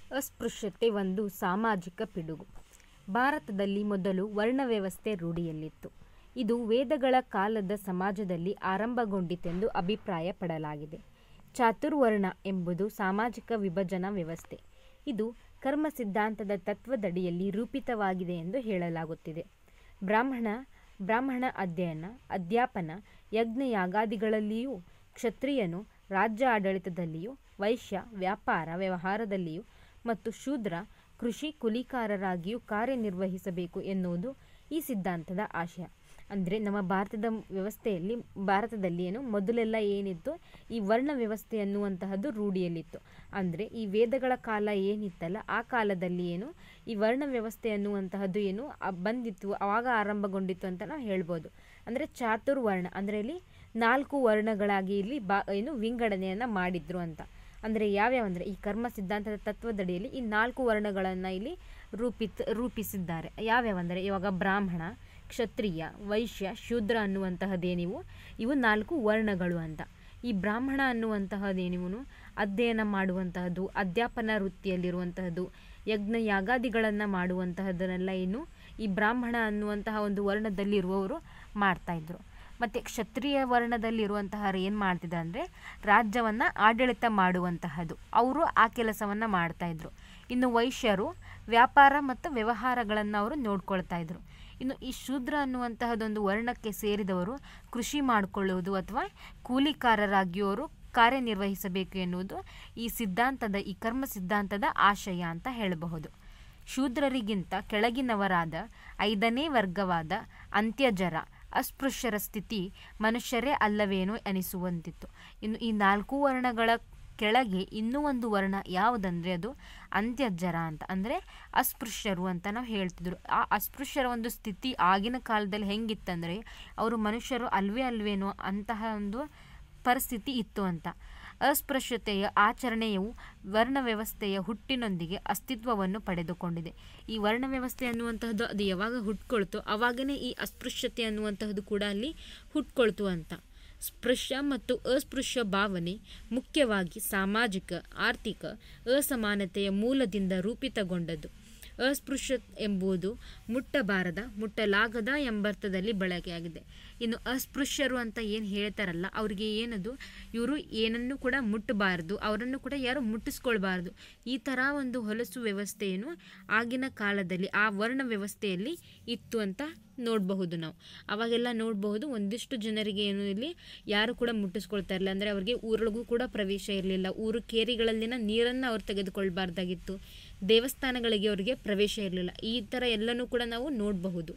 ಅಸ್ಪೃಶ್ಯತೆ ಒಂದು ಸಾಮಾಜಿಕ ಪಿಡುಗು ಭಾರತದಲ್ಲಿ ಮೊದಲು ವರ್ಣ ವ್ಯವಸ್ಥೆ ರೂಢಿಯಲ್ಲಿತ್ತು ಇದು ವೇದಗಳ ಕಾಲದ ಸಮಾಜದಲ್ಲಿ ಆರಂಭಗೊಂಡಿತೆಂದು ಅಭಿಪ್ರಾಯಪಡಲಾಗಿದೆ ಚಾತುರ್ವರ್ಣ ಎಂಬುದು ಸಾಮಾಜಿಕ ವಿಭಜನಾ ವ್ಯವಸ್ಥೆ ಇದು ಕರ್ಮ ಸಿದ್ಧಾಂತದ ತತ್ವದಡಿಯಲ್ಲಿ ರೂಪಿತವಾಗಿದೆ ಎಂದು ಹೇಳಲಾಗುತ್ತಿದೆ ಬ್ರಾಹ್ಮಣ ಬ್ರಾಹ್ಮಣ ಅಧ್ಯಯನ ಅಧ್ಯಾಪನ ಯಜ್ಞ ಯಾಗಾದಿಗಳಲ್ಲಿಯೂ ಕ್ಷತ್ರಿಯನು ರಾಜ್ಯ ಆಡಳಿತದಲ್ಲಿಯೂ ವೈಶ್ಯ ವ್ಯಾಪಾರ ವ್ಯವಹಾರದಲ್ಲಿಯೂ ಮತ್ತು ಶೂದ್ರ ಕೃಷಿ ಕೂಲಿಕಾರರಾಗಿಯೂ ಕಾರ್ಯನಿರ್ವಹಿಸಬೇಕು ಎನ್ನುವುದು ಈ ಸಿದ್ಧಾಂತದ ಆಶಯ ಅಂದರೆ ನಮ್ಮ ಭಾರತದ ವ್ಯವಸ್ಥೆಯಲ್ಲಿ ಭಾರತದಲ್ಲಿ ಏನು ಮೊದಲೆಲ್ಲ ಏನಿತ್ತು ಈ ವರ್ಣ ವ್ಯವಸ್ಥೆ ಅನ್ನುವಂತಹದ್ದು ರೂಢಿಯಲ್ಲಿತ್ತು ಅಂದರೆ ಈ ವೇದಗಳ ಕಾಲ ಏನಿತ್ತಲ್ಲ ಆ ಕಾಲದಲ್ಲಿ ಏನು ಈ ವರ್ಣ ವ್ಯವಸ್ಥೆ ಅನ್ನುವಂತಹದ್ದು ಏನು ಆ ಬಂದಿತ್ತು ಆವಾಗ ಆರಂಭಗೊಂಡಿತ್ತು ಅಂತ ನಾವು ಹೇಳ್ಬೋದು ಅಂದರೆ ಚಾತುರ್ವರ್ಣ ಅಂದರೆ ಇಲ್ಲಿ ನಾಲ್ಕು ವರ್ಣಗಳಾಗಿ ಇಲ್ಲಿ ಬಾ ಏನು ವಿಂಗಡಣೆಯನ್ನು ಮಾಡಿದ್ರು ಅಂತ ಅಂದರೆ ಯಾವ್ಯಾವ ಅಂದರೆ ಈ ಕರ್ಮ ಸಿದ್ಧಾಂತದ ತತ್ವದಡಿಯಲ್ಲಿ ಈ ನಾಲ್ಕು ವರ್ಣಗಳನ್ನು ಇಲ್ಲಿ ರೂಪಿತ್ ರೂಪಿಸಿದ್ದಾರೆ ಯಾವ್ಯಾವ ಅಂದರೆ ಇವಾಗ ಬ್ರಾಹ್ಮಣ ಕ್ಷತ್ರಿಯ ವೈಶ್ಯ ಶೂದ್ರ ಅನ್ನುವಂತಹದ್ದೇನಿವು ಇವು ನಾಲ್ಕು ವರ್ಣಗಳು ಅಂತ ಈ ಬ್ರಾಹ್ಮಣ ಅನ್ನುವಂತಹದ್ದೇನಿವು ಅಧ್ಯಯನ ಮಾಡುವಂತಹದ್ದು ಅಧ್ಯಾಪನ ವೃತ್ತಿಯಲ್ಲಿರುವಂತಹದ್ದು ಯಜ್ಞ ಯಾಗಾದಿಗಳನ್ನು ಮಾಡುವಂತಹದ್ದನ್ನೆಲ್ಲ ಏನು ಈ ಬ್ರಾಹ್ಮಣ ಅನ್ನುವಂತಹ ಒಂದು ವರ್ಣದಲ್ಲಿರುವವರು ಮಾಡ್ತಾಯಿದ್ರು ಮತ್ತು ಕ್ಷತ್ರಿಯ ವರ್ಣದಲ್ಲಿರುವಂತಹ ಏನು ಮಾಡ್ತಿದ್ರು ಅಂದರೆ ರಾಜ್ಯವನ್ನು ಆಡಳಿತ ಮಾಡುವಂತಹದ್ದು ಅವರು ಆ ಕೆಲಸವನ್ನು ಮಾಡ್ತಾಯಿದ್ರು ಇನ್ನು ವೈಶ್ಯರು ವ್ಯಾಪಾರ ಮತ್ತು ವ್ಯವಹಾರಗಳನ್ನು ಅವರು ನೋಡ್ಕೊಳ್ತಾ ಇದ್ರು ಇನ್ನು ಈ ಶೂದ್ರ ಅನ್ನುವಂತಹದೊಂದು ವರ್ಣಕ್ಕೆ ಸೇರಿದವರು ಕೃಷಿ ಮಾಡಿಕೊಳ್ಳುವುದು ಅಥವಾ ಕೂಲಿಕಾರರಾಗಿ ಅವರು ಕಾರ್ಯನಿರ್ವಹಿಸಬೇಕು ಎನ್ನುವುದು ಈ ಸಿದ್ಧಾಂತದ ಈ ಕರ್ಮ ಸಿದ್ಧಾಂತದ ಆಶಯ ಅಂತ ಹೇಳಬಹುದು ಶೂದ್ರರಿಗಿಂತ ಕೆಳಗಿನವರಾದ ಐದನೇ ವರ್ಗವಾದ ಅಂತ್ಯಜರ ಅಸ್ಪೃಶ್ಯರ ಸ್ಥಿತಿ ಮನುಷ್ಯರೇ ಅಲ್ಲವೇನೋ ಅನಿಸುವಂತಿತ್ತು ಇನ್ನು ಈ ನಾಲ್ಕು ವರ್ಣಗಳ ಕೆಳಗೆ ಇನ್ನೂ ಒಂದು ವರ್ಣ ಯಾವುದಂದರೆ ಅದು ಅಂತ್ಯಜರ ಅಂತ ಅಂದರೆ ಅಸ್ಪೃಶ್ಯರು ಅಂತ ನಾವು ಹೇಳ್ತಿದ್ರು ಆ ಅಸ್ಪೃಶ್ಯರ ಒಂದು ಸ್ಥಿತಿ ಆಗಿನ ಕಾಲದಲ್ಲಿ ಹೆಂಗಿತ್ತಂದರೆ ಅವರು ಮನುಷ್ಯರು ಅಲ್ವೇ ಅಲ್ವೇನೋ ಅಂತಹ ಒಂದು ಪರಿಸ್ಥಿತಿ ಇತ್ತು ಅಂತ ಅಸ್ಪೃಶ್ಯತೆಯ ಆಚರಣೆಯು ವರ್ಣ ವ್ಯವಸ್ಥೆಯ ಹುಟ್ಟಿನೊಂದಿಗೆ ಅಸ್ತಿತ್ವವನ್ನು ಪಡೆದುಕೊಂಡಿದೆ ಈ ವರ್ಣ ವ್ಯವಸ್ಥೆ ಅನ್ನುವಂತಹದ್ದು ಅದು ಯಾವಾಗ ಹುಟ್ಕೊಳ್ತೋ ಆವಾಗನೇ ಈ ಅಸ್ಪೃಶ್ಯತೆ ಅನ್ನುವಂತಹದ್ದು ಕೂಡ ಅಲ್ಲಿ ಹುಟ್ಕೊಳ್ತು ಅಂತ ಸ್ಪೃಶ್ಯ ಮತ್ತು ಅಸ್ಪೃಶ್ಯ ಭಾವನೆ ಮುಖ್ಯವಾಗಿ ಸಾಮಾಜಿಕ ಆರ್ಥಿಕ ಅಸಮಾನತೆಯ ಮೂಲದಿಂದ ರೂಪಿತಗೊಂಡದ್ದು ಅಸ್ಪೃಶ್ಯ ಎಂಬುದು ಮುಟ್ಟಬಾರದ ಮುಟ್ಟಲಾಗದ ಎಂಬರ್ಥದಲ್ಲಿ ಬಳಕೆಯಾಗಿದೆ ಇನ್ನು ಅಸ್ಪೃಶ್ಯರು ಅಂತ ಏನು ಹೇಳ್ತಾರಲ್ಲ ಅವರಿಗೆ ಏನದು ಇವರು ಏನನ್ನು ಕೂಡ ಮುಟ್ಟಬಾರದು ಅವರನ್ನು ಕೂಡ ಯಾರು ಮುಟ್ಟಿಸ್ಕೊಳ್ಬಾರ್ದು ಈ ಥರ ಒಂದು ಹೊಲಸು ವ್ಯವಸ್ಥೆಯನ್ನು ಆಗಿನ ಕಾಲದಲ್ಲಿ ಆ ವರ್ಣ ವ್ಯವಸ್ಥೆಯಲ್ಲಿ ಇತ್ತು ಅಂತ ನೋಡಬಹುದು ನಾವು ಅವಾಗೆಲ್ಲ ನೋಡಬಹುದು ಒಂದಿಷ್ಟು ಜನರಿಗೆ ಏನು ಇಲ್ಲಿ ಯಾರು ಕೂಡ ಮುಟ್ಟಿಸ್ಕೊಳ್ತಾ ಇರಲಿಲ್ಲ ಅಂದರೆ ಅವರಿಗೆ ಊರೊಳಗೂ ಕೂಡ ಪ್ರವೇಶ ಇರಲಿಲ್ಲ ಊರು ಕೇರಿಗಳಲ್ಲಿನ ನೀರನ್ನು ಅವ್ರು ತೆಗೆದುಕೊಳ್ಬಾರ್ದಾಗಿತ್ತು ದೇವಸ್ಥಾನಗಳಿಗೆ ಅವರಿಗೆ ಪ್ರವೇಶ ಇರಲಿಲ್ಲ ಈ ಥರ ಎಲ್ಲನೂ ಕೂಡ ನಾವು ನೋಡಬಹುದು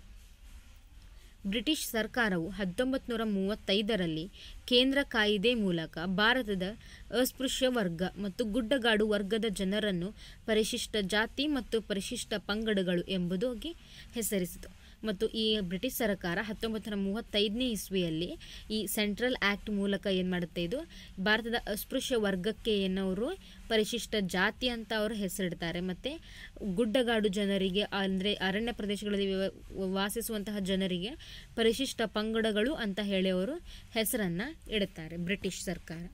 ಬ್ರಿಟಿಷ್ ಸರ್ಕಾರವು ಹತ್ತೊಂಬತ್ತು ನೂರ ಮೂವತ್ತೈದರಲ್ಲಿ ಕೇಂದ್ರ ಕಾಯಿದೆ ಮೂಲಕ ಭಾರತದ ಅಸ್ಪೃಶ್ಯ ವರ್ಗ ಮತ್ತು ಗುಡ್ಡಗಾಡು ವರ್ಗದ ಜನರನ್ನು ಪರಿಶಿಷ್ಟ ಜಾತಿ ಮತ್ತು ಪರಿಶಿಷ್ಟ ಪಂಗಡಗಳು ಎಂಬುದಾಗಿ ಹೆಸರಿಸಿತು ಮತ್ತು ಈ ಬ್ರಿಟಿಷ್ ಸರ್ಕಾರ ಹತ್ತೊಂಬತ್ತು ನೂರ ಮೂವತ್ತೈದನೇ ಇಸ್ವಿಯಲ್ಲಿ ಈ ಸೆಂಟ್ರಲ್ ಆ್ಯಕ್ಟ್ ಮೂಲಕ ಏನು ಮಾಡುತ್ತೆ ಇದು ಭಾರತದ ಅಸ್ಪೃಶ್ಯ ವರ್ಗಕ್ಕೆ ಏನವರು ಪರಿಶಿಷ್ಟ ಜಾತಿ ಅಂತ ಅವರು ಹೆಸರಿಡ್ತಾರೆ ಮತ್ತು ಗುಡ್ಡಗಾಡು ಜನರಿಗೆ ಅಂದರೆ ಅರಣ್ಯ ಪ್ರದೇಶಗಳಲ್ಲಿ ವಾಸಿಸುವಂತಹ ಜನರಿಗೆ ಪರಿಶಿಷ್ಟ ಪಂಗಡಗಳು ಅಂತ ಹೇಳಿ ಅವರು ಹೆಸರನ್ನು ಇಡುತ್ತಾರೆ ಬ್ರಿಟಿಷ್ ಸರ್ಕಾರ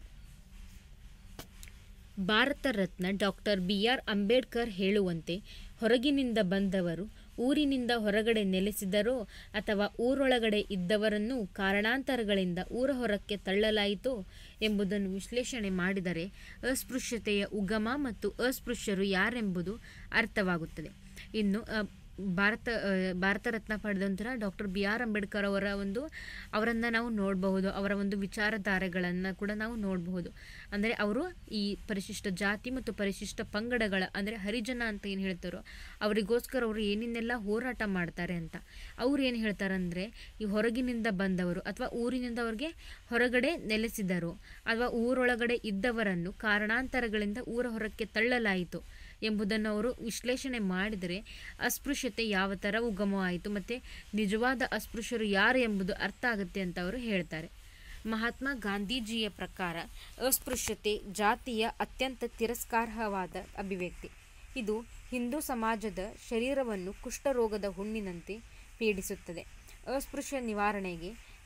Bharat Ratna doctor B R Ambedkar ಹೇಳುವಂತೆ ಹೊರಗಿನಿಂದ ಬಂದವರು ಊರಿನಿಂದ ಹೊರಗಡೆ ನೆಲೆಸಿದರೋ ಅಥವಾ ಊರೊಳಗಡೆ ಇದ್ದವರನ್ನು ಕಾರಣಾಂತರಗಳಿಂದ ಊರ ಹೊರಕ್ಕೆ ತಳ್ಳಲಾಯಿತೋ ಎಂಬುದನ್ನು ವಿಶ್ಲೇಷಣೆ ಮಾಡಿದರೆ ಅಸ್ಪೃಶ್ಯತೆಯ ಉಗಮ ಮತ್ತು ಅಸ್ಪೃಶ್ಯರು ಯಾರೆಂಬುದು ಅರ್ಥವಾಗುತ್ತದೆ ಇನ್ನು ಭಾರತ ಭಾರತ ರತ್ನ ಪಡೆದಂತಹ ಡಾಕ್ಟರ್ ಬಿ ಆರ್ ಅಂಬೇಡ್ಕರ್ ಅವರ ಒಂದು ಅವರನ್ನು ನಾವು ನೋಡಬಹುದು ಅವರ ಒಂದು ವಿಚಾರಧಾರೆಗಳನ್ನು ಕೂಡ ನಾವು ನೋಡಬಹುದು ಅಂದರೆ ಅವರು ಈ ಪರಿಶಿಷ್ಟ ಜಾತಿ ಮತ್ತು ಪರಿಶಿಷ್ಟ ಪಂಗಡಗಳ ಅಂದರೆ ಹರಿಜನ ಅಂತ ಏನು ಹೇಳ್ತಾರೋ ಅವರಿಗೋಸ್ಕರ ಅವರು ಏನೇನೆಲ್ಲ ಹೋರಾಟ ಮಾಡ್ತಾರೆ ಅಂತ ಅವ್ರು ಏನು ಹೇಳ್ತಾರೆ ಅಂದರೆ ಈ ಹೊರಗಿನಿಂದ ಬಂದವರು ಅಥವಾ ಊರಿನಿಂದ ಅವ್ರಿಗೆ ಹೊರಗಡೆ ನೆಲೆಸಿದರು ಅಥವಾ ಊರೊಳಗಡೆ ಇದ್ದವರನ್ನು ಕಾರಣಾಂತರಗಳಿಂದ ಊರ ಹೊರಕ್ಕೆ ತಳ್ಳಲಾಯಿತು ಎಂಬುದನ್ನು ಅವರು ವಿಶ್ಲೇಷಣೆ ಮಾಡಿದರೆ ಅಸ್ಪೃಶ್ಯತೆ ಯಾವ ಥರ ಉಗಮವಾಯಿತು ಮತ್ತು ನಿಜವಾದ ಅಸ್ಪೃಶ್ಯರು ಯಾರು ಎಂಬುದು ಅರ್ಥ ಆಗುತ್ತೆ ಅಂತ ಅವರು ಹೇಳ್ತಾರೆ ಮಹಾತ್ಮ ಗಾಂಧೀಜಿಯ ಪ್ರಕಾರ ಅಸ್ಪೃಶ್ಯತೆ ಜಾತಿಯ ಅತ್ಯಂತ ತಿರಸ್ಕಾರ್ಹವಾದ ಅಭಿವ್ಯಕ್ತಿ ಇದು ಹಿಂದೂ ಸಮಾಜದ ಶರೀರವನ್ನು ಕುಷ್ಠರೋಗದ ಹುಣ್ಣಿನಂತೆ ಪೀಡಿಸುತ್ತದೆ ಅಸ್ಪೃಶ್ಯ ನಿವಾರಣೆಗೆ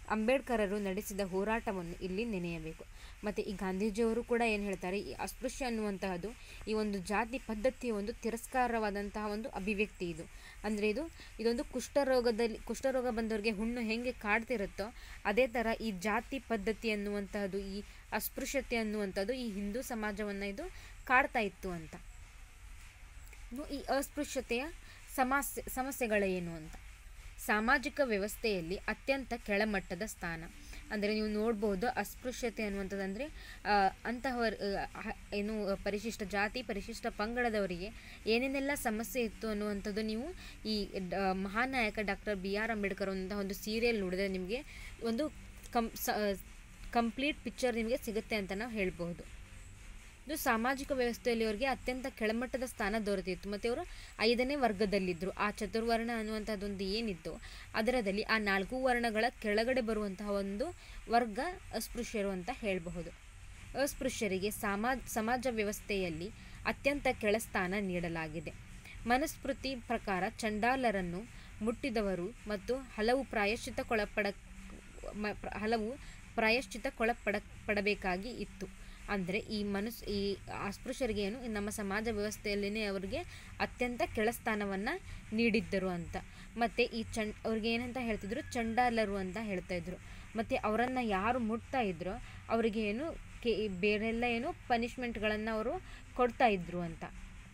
ಅಂಬೇಡ್ಕರರು ನಡೆಸಿದ ಹೋರಾಟವನ್ನು ಇಲ್ಲಿ ನೆನೆಯಬೇಕು ಮತ್ತು ಈ ಗಾಂಧೀಜಿಯವರು ಕೂಡ ಏನು ಹೇಳ್ತಾರೆ ಈ ಅಸ್ಪೃಶ್ಯ ಅನ್ನುವಂತಹದ್ದು ಈ ಒಂದು ಜಾತಿ ಪದ್ಧತಿಯ ಒಂದು ತಿರಸ್ಕಾರವಾದಂತಹ ಒಂದು ಅಭಿವ್ಯಕ್ತಿ ಇದು ಅಂದರೆ ಇದು ಇದೊಂದು ಕುಷ್ಠರೋಗದಲ್ಲಿ ಕುಷ್ಠರೋಗ ಬಂದವರಿಗೆ ಹುಣ್ಣು ಹೇಗೆ ಕಾಡ್ತಿರುತ್ತೋ ಅದೇ ಥರ ಈ ಜಾತಿ ಪದ್ಧತಿ ಅನ್ನುವಂತಹದ್ದು ಈ ಅಸ್ಪೃಶ್ಯತೆ ಅನ್ನುವಂಥದ್ದು ಈ ಹಿಂದೂ ಸಮಾಜವನ್ನು ಇದು ಕಾಡ್ತಾ ಇತ್ತು ಅಂತ ಇನ್ನು ಈ ಅಸ್ಪೃಶ್ಯತೆಯ ಸಮಸ್ಯೆ ಸಮಸ್ಯೆಗಳೇನು ಅಂತ ಸಾಮಾಜಿಕ ವ್ಯವಸ್ಥೆಯಲ್ಲಿ ಅತ್ಯಂತ ಕೆಳಮಟ್ಟದ ಸ್ಥಾನ ಅಂದರೆ ನೀವು ನೋಡ್ಬೋದು ಅಸ್ಪೃಶ್ಯತೆ ಅನ್ನುವಂಥದ್ದು ಅಂದರೆ ಅಂತಹವರ್ ಹ- ಏನು ಪರಿಶಿಷ್ಟ ಜಾತಿ ಪರಿಶಿಷ್ಟ ಪಂಗಡದವರಿಗೆ ಏನೇನೆಲ್ಲ ಸಮಸ್ಯೆ ಇತ್ತು ಅನ್ನುವಂಥದ್ದು ನೀವು ಈ ಡ ಮಹಾನ್ ನಾಯಕ ಡಾಕ್ಟರ್ ಬಿ ಆರ್ ಅಂಬೇಡ್ಕರ್ ಅನ್ನುವಂಥ ಒಂದು ಸೀರಿಯಲ್ ನೋಡಿದ್ರೆ ನಿಮಗೆ ಒಂದು ಕಂ ಸ ಕಂಪ್ಲೀಟ್ ಪಿಕ್ಚರ್ ನಿಮಗೆ ಸಿಗುತ್ತೆ ಅಂತ ನಾವು ಹೇಳ್ಬೋದು ಇದು ಸಾಮಾಜಿಕ ವ್ಯವಸ್ಥೆಯಲ್ಲಿ ಅವರಿಗೆ ಅತ್ಯಂತ ಕೆಳಮಟ್ಟದ ಸ್ಥಾನ ದೊರೆತಿತ್ತು ಮತ್ತು ಅವರು ಐದನೇ ವರ್ಗದಲ್ಲಿದ್ದರು ಆ ಚತುರ್ವರ್ಣ ಅನ್ನುವಂಥದ್ದೊಂದು ಏನಿತ್ತು ಅದರದಲ್ಲಿ ಆ ನಾಲ್ಕು ವರ್ಣಗಳ ಕೆಳಗಡೆ ಬರುವಂತಹ ಒಂದು ವರ್ಗ ಅಸ್ಪೃಶ್ಯರು ಅಂತ ಹೇಳಬಹುದು ಅಸ್ಪೃಶ್ಯರಿಗೆ ಸಮಾಜ ಸಮಾಜ ವ್ಯವಸ್ಥೆಯಲ್ಲಿ ಅತ್ಯಂತ ಕೆಳಸ್ಥಾನ ನೀಡಲಾಗಿದೆ ಮನುಸ್ಮೃತಿ ಪ್ರಕಾರ ಚಂಡಾಲರನ್ನು ಮುಟ್ಟಿದವರು ಮತ್ತು ಹಲವು ಪ್ರಾಯಶ್ಚಿತ್ತಕ್ಕೊಳಪಡ ಮ- ಪ್ರ- ಹಲವು ಪ್ರಾಯಶ್ಚಿತ್ತಕ್ಕೊಳಪಡ ಪಡಬೇಕಾಗಿ ಇತ್ತು ಅಂದರೆ ಈ ಮನುಸ್ ಈ ಅಸ್ಪೃಶ್ಯರಿಗೆ ಏನು ಈ ನಮ್ಮ ಸಮಾಜ ವ್ಯವಸ್ಥೆಯಲ್ಲಿನೇ ಅವರಿಗೆ ಅತ್ಯಂತ ಕೆಳಸ್ಥಾನವನ್ನು ನೀಡಿದ್ದರು ಅಂತ ಮತ್ತು ಈ ಚಂಡ್ ಅವ್ರಿಗೆ ಏನಂತ ಹೇಳ್ತಿದ್ರು ಚಂಡಾಲರು ಅಂತ ಹೇಳ್ತಾ ಇದ್ರು ಮತ್ತು ಅವರನ್ನು ಯಾರು ಮುಟ್ತಾ ಇದ್ರೋ ಅವರಿಗೆ ಏನು ಕೆ ಬೇರೆಲ್ಲ ಏನು ಪನಿಷ್ಮೆಂಟ್ಗಳನ್ನು ಅವರು ಕೊಡ್ತಾ ಇದ್ರು ಅಂತ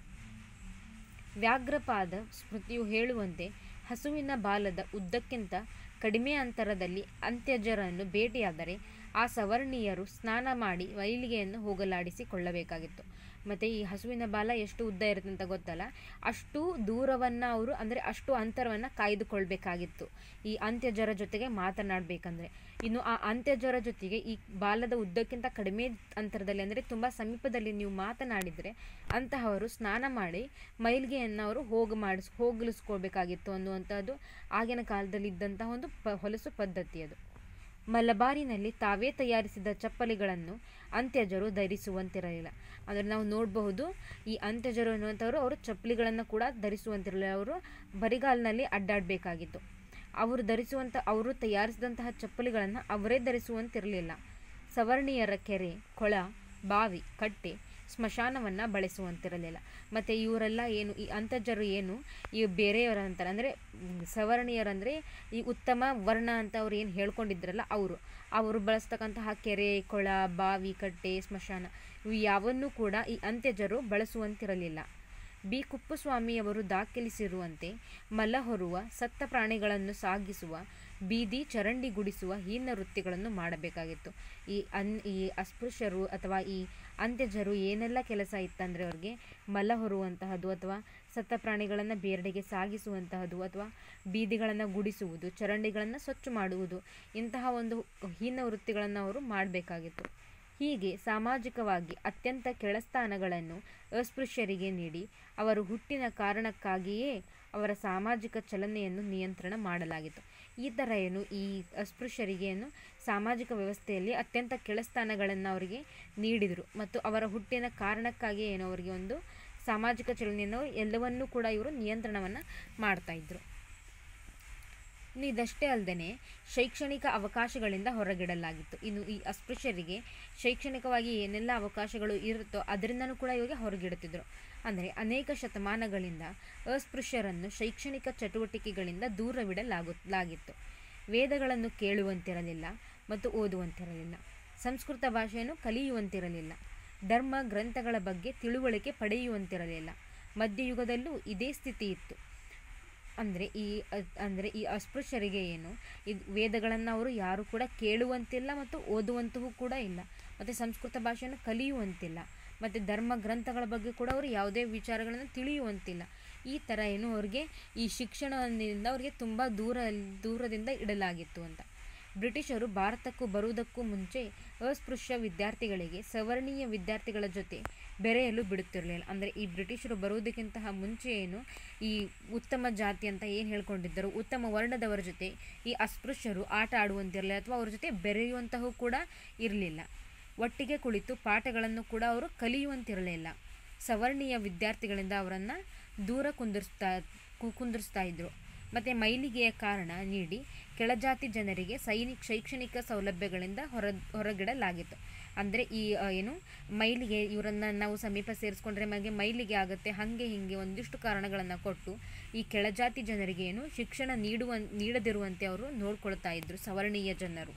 ವ್ಯಾಘ್ರಪಾದ ಸ್ಮೃತಿಯು ಹೇಳುವಂತೆ ಹಸುವಿನ ಬಾಲದ ಉದ್ದಕ್ಕಿಂತ ಕಡಿಮೆ ಅಂತರದಲ್ಲಿ ಅಂತ್ಯಜರನ್ನು ಭೇಟಿಯಾದರೆ ಆ ಸವರ್ಣೀಯರು ಸ್ನಾನ ಮಾಡಿ ಮೈಲಿಗೆಯನ್ನು ಹೋಗಲಾಡಿಸಿಕೊಳ್ಳಬೇಕಾಗಿತ್ತು ಮತ್ತು ಈ ಹಸುವಿನ ಬಾಲ ಎಷ್ಟು ಉದ್ದ ಇರುತ್ತೆ ಅಂತ ಗೊತ್ತಲ್ಲ ಅಷ್ಟು ದೂರವನ್ನು ಅವರು ಅಂದರೆ ಅಷ್ಟು ಅಂತರವನ್ನು ಕಾಯ್ದುಕೊಳ್ಬೇಕಾಗಿತ್ತು ಈ ಅಂತ್ಯಜರ ಜೊತೆಗೆ ಮಾತನಾಡಬೇಕಂದ್ರೆ ಇನ್ನು ಆ ಅಂತ್ಯಜರ ಜೊತೆಗೆ ಈ ಬಾಲದ ಉದ್ದಕ್ಕಿಂತ ಕಡಿಮೆ ಅಂತರದಲ್ಲಿ ಅಂದರೆ ತುಂಬ ಸಮೀಪದಲ್ಲಿ ನೀವು ಮಾತನಾಡಿದರೆ ಅಂತಹವರು ಸ್ನಾನ ಮಾಡಿ ಮೈಲಿಗೆಯನ್ನು ಅವರು ಹೋಗ ಮಾಡಿಸ್ ಹೋಗಲಿಸ್ಕೊಳ್ಬೇಕಾಗಿತ್ತು ಅನ್ನುವಂಥದ್ದು ಆಗಿನ ಕಾಲದಲ್ಲಿ ಇದ್ದಂತಹ ಒಂದು ಪ ಹೊಲಸು ಪದ್ಧತಿ ಅದು ಮಲಬಾರಿನಲ್ಲಿ ತಾವೇ ತಯಾರಿಸಿದ ಚಪ್ಪಲಿಗಳನ್ನು ಅಂತ್ಯಜರು ಧರಿಸುವಂತಿರಲಿಲ್ಲ ಅಂದರೆ ನಾವು ನೋಡಬಹುದು ಈ ಅಂತ್ಯಜರು ಅನ್ನುವಂಥವ್ರು ಅವರು ಚಪ್ಪಲಿಗಳನ್ನು ಕೂಡ ಧರಿಸುವಂತಿರಲಿಲ್ಲ ಅವರು ಬರಿಗಾಲಿನಲ್ಲಿ ಅಡ್ಡಾಡಬೇಕಾಗಿತ್ತು ಅವರು ಧರಿಸುವಂಥ ಅವರು ತಯಾರಿಸಿದಂತಹ ಚಪ್ಪಲಿಗಳನ್ನು ಅವರೇ ಧರಿಸುವಂತಿರಲಿಲ್ಲ ಸವರ್ಣೀಯರ ಕೆರೆ ಕೊಳ ಬಾವಿ ಕಟ್ಟೆ ಸ್ಮಶಾನವನ್ನು ಬಳಸುವಂತಿರಲಿಲ್ಲ ಮತ್ತು ಇವರೆಲ್ಲ ಏನು ಈ ಅಂತರ್ಜರು ಏನು ಈ ಬೇರೆಯವರ ಅಂತಾರೆ ಅಂದರೆ ಸವರ್ಣೀಯರಂದರೆ ಈ ಉತ್ತಮ ವರ್ಣ ಅಂತ ಅವ್ರು ಏನು ಹೇಳ್ಕೊಂಡಿದ್ರಲ್ಲ ಅವರು ಅವರು ಬಳಸ್ತಕ್ಕಂತಹ ಕೆರೆ ಕೊಳ ಬಾವಿ ಕಟ್ಟೆ ಸ್ಮಶಾನ ಇವು ಯಾವನ್ನೂ ಕೂಡ ಈ ಅಂತ್ಯಜರು ಬಳಸುವಂತಿರಲಿಲ್ಲ ಬಿ ಕುಪ್ಪಸ್ವಾಮಿಯವರು ದಾಖಲಿಸಿರುವಂತೆ ಮಲ ಹೊರುವ ಸತ್ತ ಪ್ರಾಣಿಗಳನ್ನು ಸಾಗಿಸುವ ಬೀದಿ ಚರಂಡಿ ಗುಡಿಸುವ ಹೀನ ವೃತ್ತಿಗಳನ್ನು ಮಾಡಬೇಕಾಗಿತ್ತು ಈ ಅನ್ ಈ ಅಸ್ಪೃಶ್ಯರು ಅಥವಾ ಈ ಅಂತ್ಯಜರು ಏನೆಲ್ಲ ಕೆಲಸ ಇತ್ತಂದರೆ ಅವ್ರಿಗೆ ಮಲ ಹೊರುವಂತಹದ್ದು ಅಥವಾ ಸತ್ತ ಪ್ರಾಣಿಗಳನ್ನು ಬೇರೆಡೆಗೆ ಸಾಗಿಸುವಂತಹದ್ದು ಅಥವಾ ಬೀದಿಗಳನ್ನು ಗುಡಿಸುವುದು ಚರಂಡಿಗಳನ್ನು ಸ್ವಚ್ಛ ಮಾಡುವುದು ಇಂತಹ ಒಂದು ಹೀನ ವೃತ್ತಿಗಳನ್ನು ಅವರು ಮಾಡಬೇಕಾಗಿತ್ತು ಹೀಗೆ ಸಾಮಾಜಿಕವಾಗಿ ಅತ್ಯಂತ ಕೆಳಸ್ಥಾನಗಳನ್ನು ಅಸ್ಪೃಶ್ಯರಿಗೆ ನೀಡಿ ಅವರು ಹುಟ್ಟಿನ ಕಾರಣಕ್ಕಾಗಿಯೇ ಅವರ ಸಾಮಾಜಿಕ ಚಲನೆಯನ್ನು ನಿಯಂತ್ರಣ ಮಾಡಲಾಗಿತ್ತು ಈ ಥರ ಏನು ಈ ಅಸ್ಪೃಶ್ಯರಿಗೆ ಏನು ಸಾಮಾಜಿಕ ವ್ಯವಸ್ಥೆಯಲ್ಲಿ ಅತ್ಯಂತ ಕೆಳಸ್ಥಾನಗಳನ್ನು ಅವರಿಗೆ ನೀಡಿದರು ಮತ್ತು ಅವರ ಹುಟ್ಟಿನ ಕಾರಣಕ್ಕಾಗಿ ಏನು ಅವರಿಗೆ ಒಂದು ಸಾಮಾಜಿಕ ಚಲನೆಯನ್ನು ಎಲ್ಲವನ್ನೂ ಕೂಡ ಇವರು ನಿಯಂತ್ರಣವನ್ನು ಮಾಡ್ತಾಯಿದ್ರು ಇನ್ನು ಇದಷ್ಟೇ ಅಲ್ಲದೆ ಶೈಕ್ಷಣಿಕ ಅವಕಾಶಗಳಿಂದ ಹೊರಗಿಡಲಾಗಿತ್ತು ಇನ್ನು ಈ ಅಸ್ಪೃಶ್ಯರಿಗೆ ಶೈಕ್ಷಣಿಕವಾಗಿ ಏನೆಲ್ಲ ಅವಕಾಶಗಳು ಇರುತ್ತೋ ಅದರಿಂದನೂ ಕೂಡ ಇವರಿಗೆ ಹೊರಗಿಡುತ್ತಿದ್ದರು ಅಂದರೆ ಅನೇಕ ಶತಮಾನಗಳಿಂದ ಅಸ್ಪೃಶ್ಯರನ್ನು ಶೈಕ್ಷಣಿಕ ಚಟುವಟಿಕೆಗಳಿಂದ ದೂರವಿಡಲಾಗುಲಾಗಿತ್ತು ವೇದಗಳನ್ನು ಕೇಳುವಂತಿರಲಿಲ್ಲ ಮತ್ತು ಓದುವಂತಿರಲಿಲ್ಲ ಸಂಸ್ಕೃತ ಭಾಷೆಯನ್ನು ಕಲಿಯುವಂತಿರಲಿಲ್ಲ ಧರ್ಮ ಗ್ರಂಥಗಳ ಬಗ್ಗೆ ತಿಳುವಳಿಕೆ ಪಡೆಯುವಂತಿರಲಿಲ್ಲ ಮಧ್ಯಯುಗದಲ್ಲೂ ಇದೇ ಸ್ಥಿತಿ ಇತ್ತು ಅಂದರೆ ಈ ಅಂದರೆ ಈ ಅಸ್ಪೃಶ್ಯರಿಗೆ ಏನು ಇದು ವೇದಗಳನ್ನು ಅವರು ಯಾರು ಕೂಡ ಕೇಳುವಂತಿಲ್ಲ ಮತ್ತು ಓದುವಂತಹೂ ಕೂಡ ಇಲ್ಲ ಮತ್ತು ಸಂಸ್ಕೃತ ಭಾಷೆಯನ್ನು ಕಲಿಯುವಂತಿಲ್ಲ ಮತ್ತು ಧರ್ಮ ಗ್ರಂಥಗಳ ಬಗ್ಗೆ ಕೂಡ ಅವರು ಯಾವುದೇ ವಿಚಾರಗಳನ್ನು ತಿಳಿಯುವಂತಿಲ್ಲ ಈ ಥರ ಏನು ಅವ್ರಿಗೆ ಈ ಶಿಕ್ಷಣದಿಂದ ಅವರಿಗೆ ತುಂಬ ದೂರ ದೂರದಿಂದ ಇಡಲಾಗಿತ್ತು ಅಂತ ಬ್ರಿಟಿಷರು ಭಾರತಕ್ಕೂ ಬರುವುದಕ್ಕೂ ಮುಂಚೆ ಅಸ್ಪೃಶ್ಯ ವಿದ್ಯಾರ್ಥಿಗಳಿಗೆ ಸವರ್ಣೀಯ ವಿದ್ಯಾರ್ಥಿಗಳ ಜೊತೆ ಬೆರೆಯಲು ಬಿಡುತ್ತಿರಲಿಲ್ಲ ಅಂದರೆ ಈ ಬ್ರಿಟಿಷರು ಬರುವುದಕ್ಕಿಂತ ಮುಂಚೆ ಏನು ಈ ಉತ್ತಮ ಜಾತಿ ಅಂತ ಏನು ಹೇಳ್ಕೊಂಡಿದ್ದರು ಉತ್ತಮ ವರ್ಣದವರ ಜೊತೆ ಈ ಅಸ್ಪೃಶ್ಯರು ಆಟ ಆಡುವಂತಿರಲಿಲ್ಲ ಅಥವಾ ಅವ್ರ ಜೊತೆ ಬೆರೆಯುವಂತಹ ಕೂಡ ಇರಲಿಲ್ಲ ಒಟ್ಟಿಗೆ ಕುಳಿತು ಪಾಠಗಳನ್ನು ಕೂಡ ಅವರು ಕಲಿಯುವಂತಿರಲಿಲ್ಲ ಸವರ್ಣೀಯ ವಿದ್ಯಾರ್ಥಿಗಳಿಂದ ಅವರನ್ನು ದೂರ ಕುಂದಿರಿಸ್ತಾ ಕು- ಕುಂದಿರಿಸ್ತಾ ಇದ್ರು ಮತ್ತು ಮೈಲಿಗೆಯ ಕಾರಣ ನೀಡಿ ಕೆಳಜಾತಿ ಜನರಿಗೆ ಸೈನಿಕ ಶೈಕ್ಷಣಿಕ ಸೌಲಭ್ಯಗಳಿಂದ ಹೊರ ಹೊರಗಿಡಲಾಗಿತ್ತು ಅಂದರೆ ಈ ಆ, ಏನು ಮೈಲಿಗೆ ಇವರನ್ನು ನಾವು ಸಮೀಪ ಸೇರಿಸ್ಕೊಂಡ್ರೆ ನಮಗೆ ಮೈಲಿಗೆ ಆಗುತ್ತೆ ಹಾಗೆ ಹೀಗೆ ಒಂದಿಷ್ಟು ಕಾರಣಗಳನ್ನು ಕೊಟ್ಟು ಈ ಕೆಳಜಾತಿ ಜನರಿಗೆ ಏನು ಶಿಕ್ಷಣ ನೀಡುವ ನೀಡದಿರುವಂತೆ ಅವರು ನೋಡ್ಕೊಳ್ತಾ ಇದ್ರು ಸವರ್ಣೀಯ ಜನರು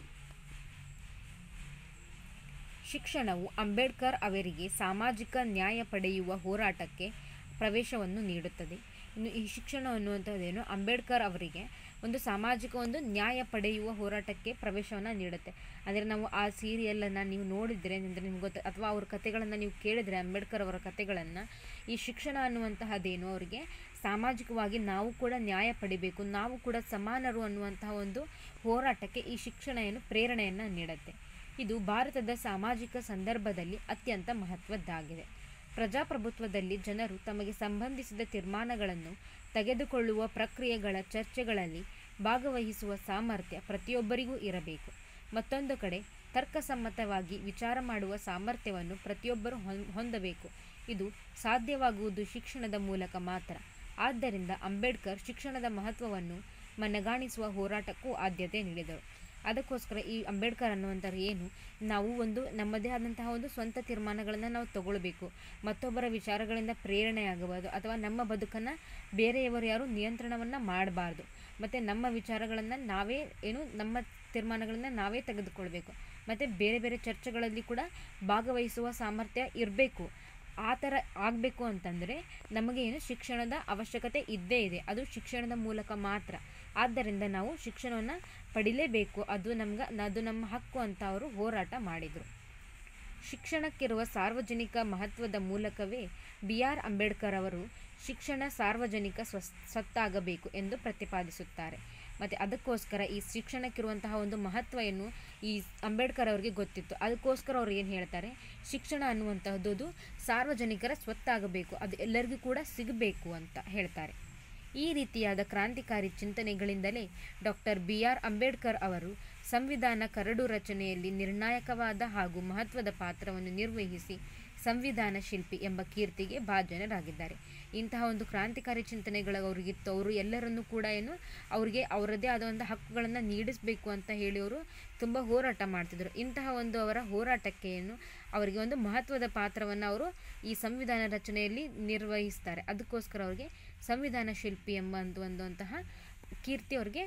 ಶಿಕ್ಷಣವು ಅಂಬೇಡ್ಕರ್ ಅವರಿಗೆ ಸಾಮಾಜಿಕ ನ್ಯಾಯ ಪಡೆಯುವ ಹೋರಾಟಕ್ಕೆ ಪ್ರವೇಶವನ್ನು ನೀಡುತ್ತದೆ ಇನ್ನು ಈ ಶಿಕ್ಷಣ ಅನ್ನುವಂಥದ್ದೇನು ಅಂಬೇಡ್ಕರ್ ಅವರಿಗೆ ಒಂದು ಸಾಮಾಜಿಕ ಒಂದು ನ್ಯಾಯ ಪಡೆಯುವ ಹೋರಾಟಕ್ಕೆ ಪ್ರವೇಶವನ್ನು ನೀಡುತ್ತೆ ಅಂದರೆ ನಾವು ಆ ಸೀರಿಯಲನ್ನು ನೀವು ನೋಡಿದರೆ ಅಂದರೆ ನಿಮ್ಗೆ ಗೊತ್ತ ಅಥವಾ ಅವ್ರ ಕಥೆಗಳನ್ನು ನೀವು ಕೇಳಿದರೆ ಅಂಬೇಡ್ಕರ್ ಅವರ ಕಥೆಗಳನ್ನು ಈ ಶಿಕ್ಷಣ ಅನ್ನುವಂತಹದ್ದೇನು ಅವರಿಗೆ ಸಾಮಾಜಿಕವಾಗಿ ನಾವು ಕೂಡ ನ್ಯಾಯ ಪಡಿಬೇಕು ನಾವು ಕೂಡ ಸಮಾನರು ಅನ್ನುವಂತಹ ಒಂದು ಹೋರಾಟಕ್ಕೆ ಈ ಶಿಕ್ಷಣ ಏನು ಪ್ರೇರಣೆಯನ್ನು ನೀಡುತ್ತೆ ಇದು ಭಾರತದ ಸಾಮಾಜಿಕ ಸಂದರ್ಭದಲ್ಲಿ ಅತ್ಯಂತ ಮಹತ್ವದ್ದಾಗಿದೆ ಪ್ರಜಾಪ್ರಭುತ್ವದಲ್ಲಿ ಜನರು ತಮಗೆ ಸಂಬಂಧಿಸಿದ ತೀರ್ಮಾನಗಳನ್ನು ತೆಗೆದುಕೊಳ್ಳುವ ಪ್ರಕ್ರಿಯೆಗಳ ಚರ್ಚೆಗಳಲ್ಲಿ ಭಾಗವಹಿಸುವ ಸಾಮರ್ಥ್ಯ ಪ್ರತಿಯೊಬ್ಬರಿಗೂ ಇರಬೇಕು ಮತ್ತೊಂದು ಕಡೆ ತರ್ಕಸಮ್ಮತವಾಗಿ ವಿಚಾರ ಮಾಡುವ ಸಾಮರ್ಥ್ಯವನ್ನು ಪ್ರತಿಯೊಬ್ಬರು ಹೊಂ- ಹೊಂದಬೇಕು ಇದು ಸಾಧ್ಯವಾಗುವುದು ಶಿಕ್ಷಣದ ಮೂಲಕ ಮಾತ್ರ ಆದ್ದರಿಂದ ಅಂಬೇಡ್ಕರ್ ಶಿಕ್ಷಣದ ಮಹತ್ವವನ್ನು ಮನಗಾಣಿಸುವ ಹೋರಾಟಕ್ಕೂ ಆದ್ಯತೆ ನೀಡಿದರು ಅದಕ್ಕೋಸ್ಕರ ಈ ಅಂಬೇಡ್ಕರ್ ಅನ್ನುವಂಥವ್ರು ಏನು ನಾವು ಒಂದು ನಮ್ಮದೇ ಆದಂತಹ ಒಂದು ಸ್ವಂತ ತೀರ್ಮಾನಗಳನ್ನು ನಾವು ತಗೊಳ್ಬೇಕು ಮತ್ತೊಬ್ಬರ ವಿಚಾರಗಳಿಂದ ಪ್ರೇರಣೆಯಾಗಬಾರ್ದು ಅಥವಾ ನಮ್ಮ ಬದುಕನ್ನು ಬೇರೆಯವರು ಯಾರು ನಿಯಂತ್ರಣವನ್ನು ಮಾಡಬಾರ್ದು ಮತ್ತು ನಮ್ಮ ವಿಚಾರಗಳನ್ನು ನಾವೇ ಏನು ನಮ್ಮ ತೀರ್ಮಾನಗಳನ್ನು ನಾವೇ ತೆಗೆದುಕೊಳ್ಬೇಕು ಮತ್ತು ಬೇರೆ ಬೇರೆ ಚರ್ಚೆಗಳಲ್ಲಿ ಕೂಡ ಭಾಗವಹಿಸುವ ಸಾಮರ್ಥ್ಯ ಇರಬೇಕು ಆ ಥರ ಆಗಬೇಕು ಅಂತಂದರೆ ನಮಗೆ ಏನು ಶಿಕ್ಷಣದ ಅವಶ್ಯಕತೆ ಇದ್ದೇ ಇದೆ ಅದು ಶಿಕ್ಷಣದ ಮೂಲಕ ಮಾತ್ರ ಆದ್ದರಿಂದ ನಾವು ಶಿಕ್ಷಣವನ್ನು ಪಡಿಲೇಬೇಕು ಅದು ನಮ್ಗೆ ಅದು ನಮ್ಮ ಹಕ್ಕು ಅಂತ ಅವರು ಹೋರಾಟ ಮಾಡಿದರು ಶಿಕ್ಷಣಕ್ಕಿರುವ ಸಾರ್ವಜನಿಕ ಮಹತ್ವದ ಮೂಲಕವೇ ಬಿ ಆರ್ ಅಂಬೇಡ್ಕರ್ ಅವರು ಶಿಕ್ಷಣ ಸಾರ್ವಜನಿಕ ಸ್ವಸ್ ಸ್ವತ್ತಾಗಬೇಕು ಎಂದು ಪ್ರತಿಪಾದಿಸುತ್ತಾರೆ ಮತ್ತು ಅದಕ್ಕೋಸ್ಕರ ಈ ಶಿಕ್ಷಣಕ್ಕಿರುವಂತಹ ಒಂದು ಮಹತ್ವ ಏನು ಈ ಅಂಬೇಡ್ಕರ್ ಅವರಿಗೆ ಗೊತ್ತಿತ್ತು ಅದಕ್ಕೋಸ್ಕರ ಅವ್ರು ಏನು ಹೇಳ್ತಾರೆ ಶಿಕ್ಷಣ ಅನ್ನುವಂತಹದ್ದು ಅದು ಸಾರ್ವಜನಿಕರ ಸ್ವತ್ತಾಗಬೇಕು ಅದು ಎಲ್ಲರಿಗೂ ಕೂಡ ಸಿಗಬೇಕು ಅಂತ ಹೇಳ್ತಾರೆ ಈ ರೀತಿಯಾದ ಕ್ರಾಂತಿಕಾರಿ ಚಿಂತನೆಗಳಿಂದಲೇ ಡಾಕ್ಟರ್ ಬಿ ಆರ್ ಅಂಬೇಡ್ಕರ್ ಅವರು ಸಂವಿಧಾನ ಕರಡು ರಚನೆಯಲ್ಲಿ ನಿರ್ಣಾಯಕವಾದ ಹಾಗೂ ಮಹತ್ವದ ಪಾತ್ರವನ್ನು ನಿರ್ವಹಿಸಿ ಸಂವಿಧಾನ ಶಿಲ್ಪಿ ಎಂಬ ಕೀರ್ತಿಗೆ ಭಾಜನರಾಗಿದ್ದಾರೆ ಇಂತಹ ಒಂದು ಕ್ರಾಂತಿಕಾರಿ ಚಿಂತನೆಗಳು ಅವರಿಗಿತ್ತು ಅವರು ಎಲ್ಲರನ್ನೂ ಕೂಡ ಏನು ಅವರಿಗೆ ಅವರದ್ದೇ ಆದ ಒಂದು ಹಕ್ಕುಗಳನ್ನು ನೀಡಿಸಬೇಕು ಅಂತ ಹೇಳಿ ಅವರು ತುಂಬ ಹೋರಾಟ ಮಾಡ್ತಿದ್ರು ಇಂತಹ ಒಂದು ಅವರ ಹೋರಾಟಕ್ಕೆ ಏನು ಅವರಿಗೆ ಒಂದು ಮಹತ್ವದ ಪಾತ್ರವನ್ನು ಅವರು ಈ ಸಂವಿಧಾನ ರಚನೆಯಲ್ಲಿ ನಿರ್ವಹಿಸ್ತಾರೆ ಅದಕ್ಕೋಸ್ಕರ ಅವರಿಗೆ ಸಂವಿಧಾನ ಶಿಲ್ಪಿ ಎಂಬ ಒಂದು ಒಂದಂತಹ ಕೀರ್ತಿ ಅವರಿಗೆ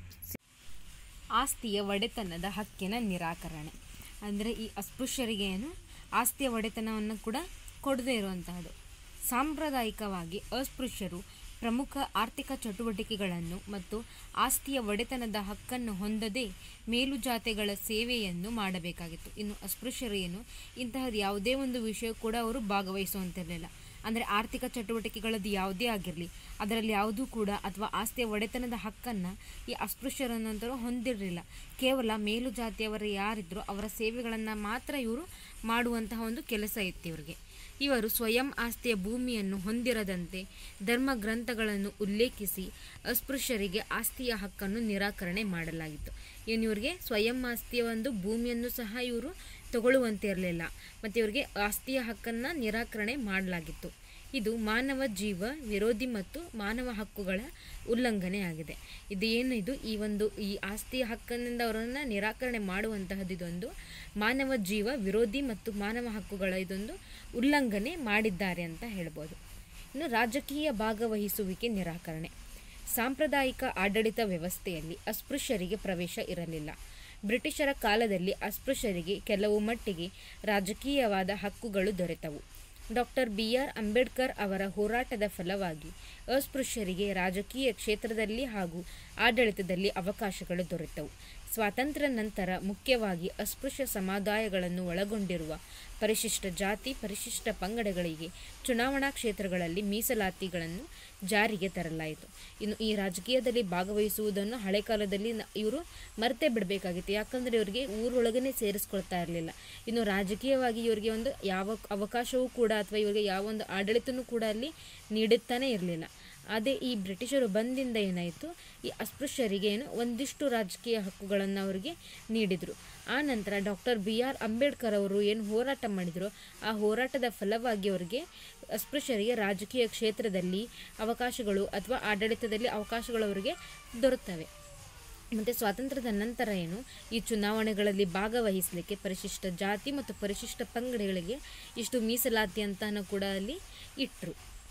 ಆಸ್ತಿಯ ಒಡೆತನದ ಹಕ್ಕಿನ ನಿರಾಕರಣೆ ಅಂದರೆ ಈ ಅಸ್ಪೃಶ್ಯರಿಗೆ ಏನು ಆಸ್ತಿಯ ಒಡೆತನವನ್ನು ಕೂಡ ಕೊಡದೇ ಇರುವಂತಹದ್ದು ಸಾಂಪ್ರದಾಯಿಕವಾಗಿ ಅಸ್ಪೃಶ್ಯರು ಪ್ರಮುಖ ಆರ್ಥಿಕ ಚಟುವಟಿಕೆಗಳನ್ನು ಮತ್ತು ಆಸ್ತಿಯ ಒಡೆತನದ ಹಕ್ಕನ್ನು ಹೊಂದದೆ ಮೇಲುಜಾತಿಗಳ ಸೇವೆಯನ್ನು ಮಾಡಬೇಕಾಗಿತ್ತು ಇನ್ನು ಅಸ್ಪೃಶ್ಯರು ಏನು ಇಂತಹದ್ದು ಯಾವುದೇ ಒಂದು ವಿಷಯ ಕೂಡ ಅವರು ಭಾಗವಹಿಸುವಂತಿರಲಿಲ್ಲ ಅಂದರೆ ಆರ್ಥಿಕ ಚಟುವಟಿಕೆಗಳದ್ದು ಯಾವುದೇ ಆಗಿರಲಿ ಅದರಲ್ಲಿ ಯಾವುದೂ ಕೂಡ ಅಥವಾ ಆಸ್ತಿಯ ಒಡೆತನದ ಹಕ್ಕನ್ನು ಈ ಅಸ್ಪೃಶ್ಯರನ್ನಂತರೂ ಹೊಂದಿರಲಿಲ್ಲ ಕೇವಲ ಮೇಲುಜಾತಿಯವರು ಯಾರಿದ್ರೋ ಅವರ ಸೇವೆಗಳನ್ನು ಮಾತ್ರ ಇವರು ಮಾಡುವಂತಹ ಒಂದು ಕೆಲಸ ಇತ್ತು ಇವರಿಗೆ ಇವರು ಸ್ವಯಂ ಆಸ್ತಿಯ ಭೂಮಿಯನ್ನು ಹೊಂದಿರದಂತೆ ಧರ್ಮ ಗ್ರಂಥಗಳನ್ನು ಉಲ್ಲೇಖಿಸಿ ಅಸ್ಪೃಶ್ಯರಿಗೆ ಆಸ್ತಿಯ ಹಕ್ಕನ್ನು ನಿರಾಕರಣೆ ಮಾಡಲಾಗಿತ್ತು ಏನು ಇವರಿಗೆ ಸ್ವಯಂ ಆಸ್ತಿಯ ಒಂದು ಭೂಮಿಯನ್ನು ಸಹ ಇವರು ತಗೊಳ್ಳುವಂತೆ ಇರಲಿಲ್ಲ ಮತ್ತು ಇವರಿಗೆ ಆಸ್ತಿಯ ಹಕ್ಕನ್ನು ನಿರಾಕರಣೆ ಮಾಡಲಾಗಿತ್ತು ಇದು ಮಾನವ ಜೀವ ವಿರೋಧಿ ಮತ್ತು ಮಾನವ ಹಕ್ಕುಗಳ ಉಲ್ಲಂಘನೆಯಾಗಿದೆ ಇದು ಏನು ಇದು ಈ ಒಂದು ಈ ಆಸ್ತಿಯ ಹಕ್ಕಿನಿಂದ ಅವರನ್ನು ನಿರಾಕರಣೆ ಮಾಡುವಂತಹದ್ದು ಇದೊಂದು ಮಾನವ ಜೀವ ವಿರೋಧಿ ಮತ್ತು ಮಾನವ ಹಕ್ಕುಗಳ ಇದೊಂದು ಉಲ್ಲಂಘನೆ ಮಾಡಿದ್ದಾರೆ ಅಂತ ಹೇಳ್ಬೋದು ಇನ್ನು ರಾಜಕೀಯ ಭಾಗವಹಿಸುವಿಕೆ ನಿರಾಕರಣೆ ಸಾಂಪ್ರದಾಯಿಕ ಆಡಳಿತ ವ್ಯವಸ್ಥೆಯಲ್ಲಿ ಅಸ್ಪೃಶ್ಯರಿಗೆ ಪ್ರವೇಶ ಇರಲಿಲ್ಲ ಬ್ರಿಟಿಷರ ಕಾಲದಲ್ಲಿ ಅಸ್ಪೃಶ್ಯರಿಗೆ ಕೆಲವು ಮಟ್ಟಿಗೆ ರಾಜಕೀಯವಾದ ಹಕ್ಕುಗಳು ದೊರೆತವು ಡಾಕ್ಟರ್ ಬಿ ಆರ್ ಅಂಬೇಡ್ಕರ್ ಅವರ ಹೋರಾಟದ ಫಲವಾಗಿ ಅಸ್ಪೃಶ್ಯರಿಗೆ ರಾಜಕೀಯ ಕ್ಷೇತ್ರದಲ್ಲಿ ಹಾಗೂ ಆಡಳಿತದಲ್ಲಿ ಅವಕಾಶಗಳು ದೊರೆತವು ಸ್ವಾತಂತ್ರ್ಯ ನಂತರ ಮುಖ್ಯವಾಗಿ ಅಸ್ಪೃಶ್ಯ ಸಮುದಾಯಗಳನ್ನು ಒಳಗೊಂಡಿರುವ ಪರಿಶಿಷ್ಟ ಜಾತಿ ಪರಿಶಿಷ್ಟ ಪಂಗಡಗಳಿಗೆ ಚುನಾವಣಾ ಕ್ಷೇತ್ರಗಳಲ್ಲಿ ಮೀಸಲಾತಿಗಳನ್ನು ಜಾರಿಗೆ ತರಲಾಯಿತು ಇನ್ನು ಈ ರಾಜಕೀಯದಲ್ಲಿ ಭಾಗವಹಿಸುವುದನ್ನು ಹಳೆ ಕಾಲದಲ್ಲಿ ನ- ಇವರು ಮರೆತೇ ಬಿಡಬೇಕಾಗಿತ್ತು ಯಾಕಂದರೆ ಇವರಿಗೆ ಊರೊಳಗನೆ ಸೇರಿಸ್ಕೊಳ್ತಾ ಇರಲಿಲ್ಲ ಇನ್ನು ರಾಜಕೀಯವಾಗಿ ಇವರಿಗೆ ಒಂದು ಯಾವ ಅವಕಾಶವೂ ಕೂಡ ಅಥವಾ ಇವರಿಗೆ ಯಾವ ಒಂದು ಆಡಳಿತನೂ ಕೂಡ ಅಲ್ಲಿ ನೀಡುತ್ತಾನೇ ಇರಲಿಲ್ಲ ಅದೇ ಈ ಬ್ರಿಟಿಷರು ಬಂದಿಂದ ಏನಾಯಿತು ಈ ಅಸ್ಪೃಶ್ಯರಿಗೆ ಏನು ಒಂದಿಷ್ಟು ರಾಜಕೀಯ ಹಕ್ಕುಗಳನ್ನು ಅವರಿಗೆ ನೀಡಿದರು ಆ ನಂತರ ಡಾಕ್ಟರ್ ಬಿ ಆರ್ ಅಂಬೇಡ್ಕರ್ ಅವರು ಏನು ಹೋರಾಟ ಮಾಡಿದರು ಆ ಹೋರಾಟದ ಫಲವಾಗಿ ಅವರಿಗೆ ಅಸ್ಪೃಶ್ಯರಿಗೆ ರಾಜಕೀಯ ಕ್ಷೇತ್ರದಲ್ಲಿ ಅವಕಾಶಗಳು ಅಥವಾ ಆಡಳಿತದಲ್ಲಿ ಅವಕಾಶಗಳು ಅವರಿಗೆ ದೊರೆತವೆ ಮತ್ತು ಸ್ವಾತಂತ್ರ್ಯದ ನಂತರ ಏನು ಈ ಚುನಾವಣೆಗಳಲ್ಲಿ ಭಾಗವಹಿಸಲಿಕ್ಕೆ ಪರಿಶಿಷ್ಟ ಜಾತಿ ಮತ್ತು ಪರಿಶಿಷ್ಟ ಪಂಗಡಗಳಿಗೆ ಇಷ್ಟು ಮೀಸಲಾತಿ ಅಂತಾನು ಕೂಡ ಅಲ್ಲಿ ಇಟ್ಟರು